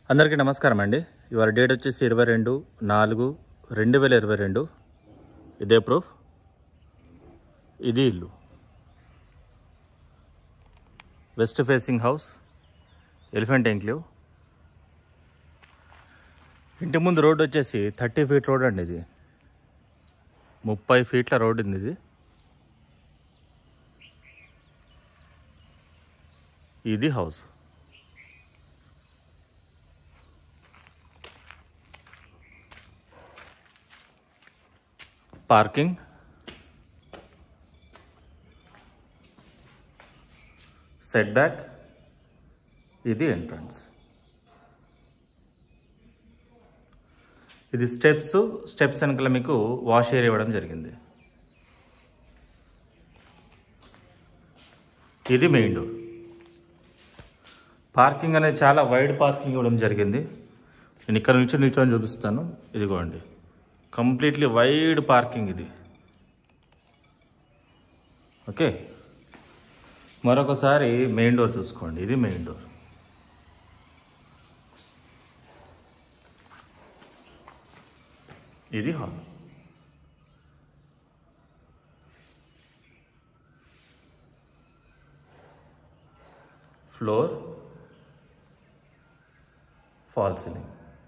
అందరికీ నమస్కారం అండి ఇవాళ డేట్ వచ్చేసి ఇరవై రెండు నాలుగు రెండు వేల ఇరవై రెండు ఇదే ప్రూఫ్ ఇది ఇల్లు west facing house elephant enclave ఇంటి ముందు రోడ్ వచ్చేసి థర్టీ ఫీట్ రోడ్ అండి ఇది ముప్పై ఫీట్ల రోడ్ ఉంది ఇది ఇది హౌస్ పార్కింగ్ సెట్ బ్యాక్ ఇది ఎంట్రన్స్ ఇది స్టెప్స్ స్టెప్స్ వెనకాల మీకు వాష్ ఏరియా ఇవ్వడం జరిగింది ఇది మెయిన్ డోర్ పార్కింగ్ అనేది చాలా వైడ్ పార్కింగ్ ఇవ్వడం జరిగింది నేను ఇక్కడ నుంచి నిల్చొని చూపిస్తాను ఇదిగోండి కంప్లీట్లీ వైడ్ పార్కింగ్ ఇది ఓకే మరొకసారి మెయిన్ డోర్ చూసుకోండి ఇది మెయిన్ డోర్ ఇది హాల్ ఫ్లోర్ ఫాల్ సీలింగ్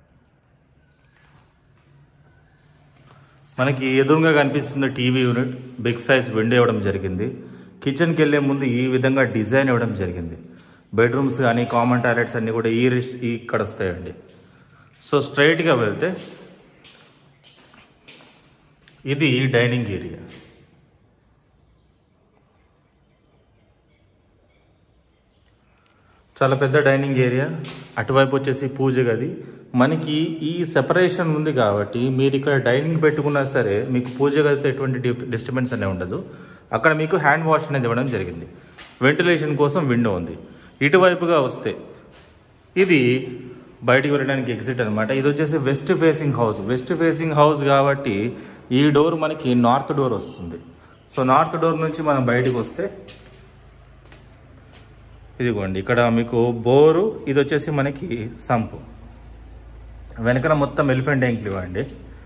మనకి ఎదురుగా కనిపిస్తున్న TV unit big size window ఇవ్వడం జరిగింది కిచెన్కి వెళ్ళే ముందు ఈ విధంగా డిజైన్ ఇవ్వడం జరిగింది బెడ్రూమ్స్ కానీ కామన్ టాయిలెట్స్ అన్నీ కూడా ఈ రిష్ ఈ ఇక్కడ వస్తాయండి సో స్ట్రైట్గా వెళ్తే ఇది డైనింగ్ ఏరియా చాలా పెద్ద డైనింగ్ ఏరియా అటువైపు వచ్చేసి పూజ గది మనకి ఈ సెపరేషన్ ఉంది కాబట్టి మీరు ఇక్కడ డైనింగ్ పెట్టుకున్నా సరే మీకు పూజ గదితో ఎటువంటి డిస్టర్బెన్స్ అనేది ఉండదు అక్కడ మీకు హ్యాండ్ వాష్ అనేది ఇవ్వడం జరిగింది వెంటిలేషన్ కోసం విండో ఉంది ఇటువైపుగా వస్తే ఇది బయటికి వెళ్ళడానికి ఎగ్జిట్ అనమాట ఇది వచ్చేసి west facing house west facing house కాబట్టి ఈ డోర్ మనకి నార్త్ డోర్ వస్తుంది సో నార్త్ డోర్ నుంచి మనం బయటికి వస్తే ఇదిగోండి ఇక్కడ మీకు బోరు ఇది వచ్చేసి మనకి సంపు వెనకన మొత్తం ఎలిఫెంట్ ఎంక్లివ్ అండి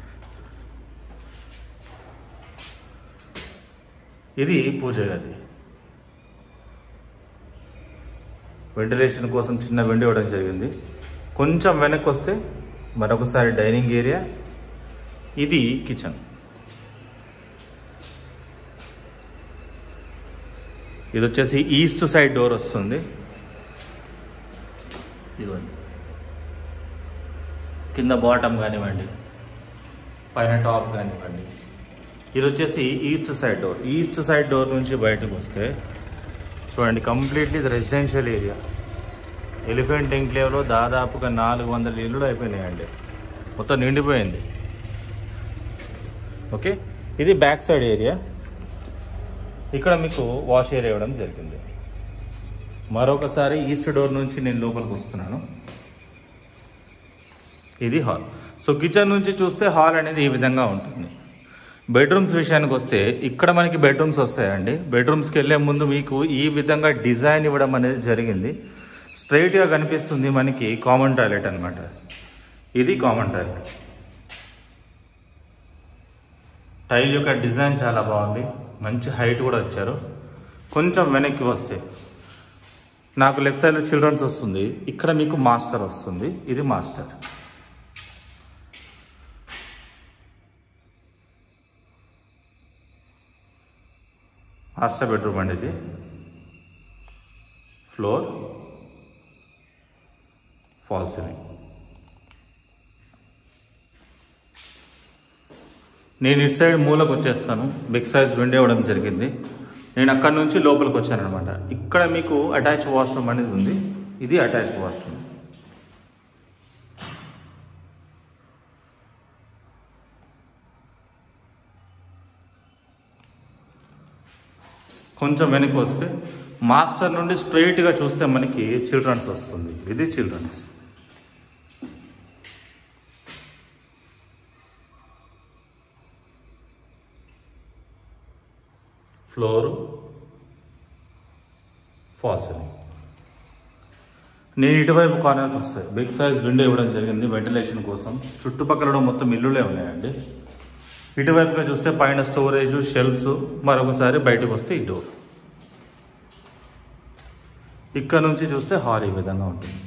ఇది పూజ గది వెంటిలేషన్ కోసం చిన్న విండో ఇవ్వడం జరిగింది కొంచెం వెనక్కి వస్తే మరొకసారి డైనింగ్ ఏరియా ఇది కిచెన్ ఇది వచ్చేసి ఈస్ట్ సైడ్ డోర్ వస్తుంది ఇదిగోండి కింద బాటమ్ కానివ్వండి పైన టాప్ కానివ్వండి ఇది వచ్చేసి east side door east side door నుంచి బయటకు వస్తే చూడండి కంప్లీట్లీ ఇది రెసిడెన్షియల్ ఏరియా ఎలిఫెంట్ ఎంక్లేవ్లో దాదాపుగా నాలుగు వందల ఇల్లులు అయిపోయినాయండి మొత్తం నిండిపోయింది ఓకే ఇది బ్యాక్ సైడ్ ఏరియా ఇక్కడ మీకు వాష్ ఏరియా ఇవ్వడం జరిగింది మరొకసారి ఈస్ట్ డోర్ నుంచి నేను లోపలికి వస్తున్నాను ఇది హాల్ సో కిచెన్ నుంచి చూస్తే హాల్ అనేది ఈ విధంగా ఉంటుంది బెడ్రూమ్స్ విషయానికి వస్తే ఇక్కడ మనకి బెడ్రూమ్స్ వస్తాయండి బెడ్రూమ్స్కి వెళ్ళే ముందు మీకు ఈ విధంగా డిజైన్ ఇవ్వడం అనేది జరిగింది స్ట్రైట్గా కనిపిస్తుంది మనకి కామన్ టాయిలెట్ అనమాట ఇది కామన్ టాయిలెట్ టైల్ యొక్క డిజైన్ చాలా బాగుంది మంచి హైట్ కూడా వచ్చారు కొంచెం వెనక్కి వస్తే నాకు లెఫ్ట్ సైడ్లో చిల్డ్రన్స్ వస్తుంది ఇక్కడ మీకు మాస్టర్ వస్తుంది ఇది మాస్టర్ మాస్టర్ బెడ్రూమ్ అండి ఇది ఫ్లోర్ ఫాల్ సీలింగ్ నేను ఇటు సైడ్ మూలకు వచ్చేస్తాను బిగ్ సైజ్ విండో ఇవ్వడం జరిగింది నేను అక్కడ నుంచి లోపలికి వచ్చాను అనమాట ఇక్కడ మీకు అటాచ్ వాష్రూమ్ అనేది ఉంది ఇది అటాచ్ వాష్రూమ్ కొంచెం వెనక్కి వస్తే మాస్టర్ నుండి స్ట్రైట్గా చూస్తే మనకి చిల్డ్రన్స్ వస్తుంది ఇది చిల్డ్రన్స్ ఫ్లోరు ఫాల్ సీలింగ్ నేను ఇటువైపు కార్నర్కి వస్తాయి బిగ్ సైజ్ విండో ఇవ్వడం జరిగింది వెంటిలేషన్ కోసం చుట్టుపక్కల కూడా మొత్తం ఇల్లులే ఉన్నాయండి ఇటువైపుగా చూస్తే పైన స్టోరేజ్ షెల్ఫ్స్ మరొకసారి బయటకు వస్తే ఈ డోర్ ఇక్కడ నుంచి చూస్తే హాల్ ఈ విధంగా ఉంటుంది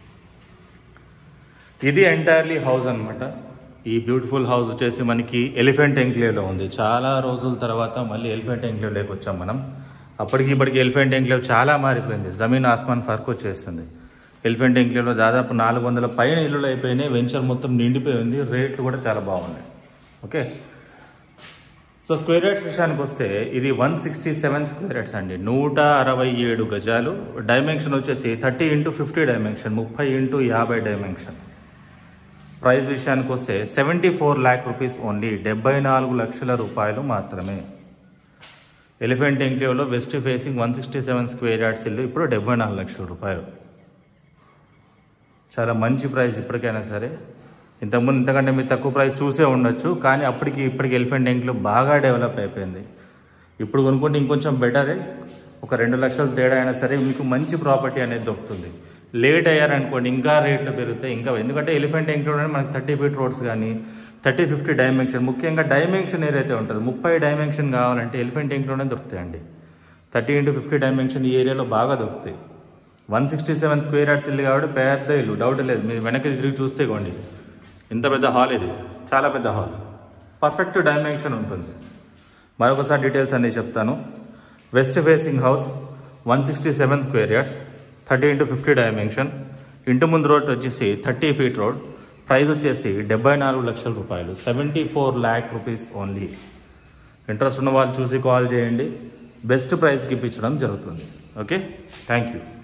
ఇది ఎంటైర్లీ హౌస్ అన్నమాట ఈ బ్యూటిఫుల్ హౌస్ వచ్చేసి మనకి ఎలిఫెంట్ ఎంక్లేవ్లో ఉంది చాలా రోజుల తర్వాత మళ్ళీ ఎలిఫెంట్ ఎంక్లేవ్లోకి వచ్చాం మనం అప్పటికి ఇప్పటికి ఎలిఫెంట్ ఎంక్లేవ్ చాలా మారిపోయింది జమీన్ ఆస్మాన్ ఫర్క్ వచ్చేసింది ఎలిఫెంట్ ఎంక్లేవ్లో దాదాపు నాలుగు వందల పైన ఇల్లులు అయిపోయినాయి వెంచర్ మొత్తం నిండిపోయింది రేట్లు కూడా చాలా బాగున్నాయి ఓకే సో స్క్వేర్ యార్డ్స్ విషయానికి వస్తే ఇది one sixty seven square yards అండి నూట అరవై ఏడు గజాలు డైమెన్షన్ వచ్చేసి థర్టీ ఇంటూ ఫిఫ్టీ డైమెన్షన్ ముప్పై ఇంటూ యాభై డైమెన్షన్ ప్రైస్ విషయానికి వస్తే seventy four lakh rupees only డెబ్బై నాలుగు లక్షల రూపాయలు మాత్రమే ఎలిఫెంట్ ఎంక్లేవ్లో west facing one sixty seven square yards ఇల్లు ఇప్పుడు డెబ్బై నాలుగు లక్షల రూపాయలు చాలా మంచి ప్రైస్ ఇప్పటికైనా సరే ఇంతకుముందు ఇంతకంటే మీరు తక్కువ ప్రైస్ చూసే ఉండొచ్చు కానీ అప్పటికి ఇప్పటికి ఎలిఫెంట్ ఎంక్లో బాగా డెవలప్ అయిపోయింది ఇప్పుడు కొనుక్కుంటే ఇంకొంచెం బెటరే ఒక రెండు లక్షలు తేడా అయినా సరే మీకు మంచి ప్రాపర్టీ అనేది దొరుకుతుంది లేట్ అయ్యారనుకోండి ఇంకా రేట్లు పెరుగుతాయి ఇంకా ఎందుకంటే ఎలిఫెంట్ ఎంక్లోనే మనకి థర్టీ ఫీట్ రోడ్స్ కానీ థర్టీ ఫిఫ్టీ డైమెన్షన్ ముఖ్యంగా డైమెన్షన్ ఏదైతే ఉంటుందో ముప్పై డైమెన్షన్ కావాలంటే ఎలిఫెంట్ ఎంక్లోనే దొరుకుతాయండి థర్టీ ఇంటూ ఫిఫ్టీ డైమెన్షన్ ఈ ఏరియాలో బాగా దొరుకుతాయి one sixty seven square yards ఇల్లు కాబట్టి పెద్ద ఇల్లు డౌట్ లేదు మీరు వెనక్కి తిరిగి చూస్తే కొండి ఇంత పెద్ద హాల్ ఇది చాలా పెద్ద హాల్ పర్ఫెక్ట్ డైమెన్షన్ ఉంటుంది మరొకసారి డీటెయిల్స్ అన్నీ చెప్తాను west facing house one sixty seven square yards thirty into fifty dimension ఇంటి ముందు రోడ్ వచ్చేసి థర్టీ ఫీట్ రోడ్ ప్రైస్ వచ్చేసి డెబ్బై నాలుగు లక్షల రూపాయలు seventy four lakh rupees only interest ఉన్న వాళ్ళు చూసి కాల్ చేయండి బెస్ట్ ప్రైస్కి ఇప్పించడం జరుగుతుంది ఓకే థ్యాంక్ యూ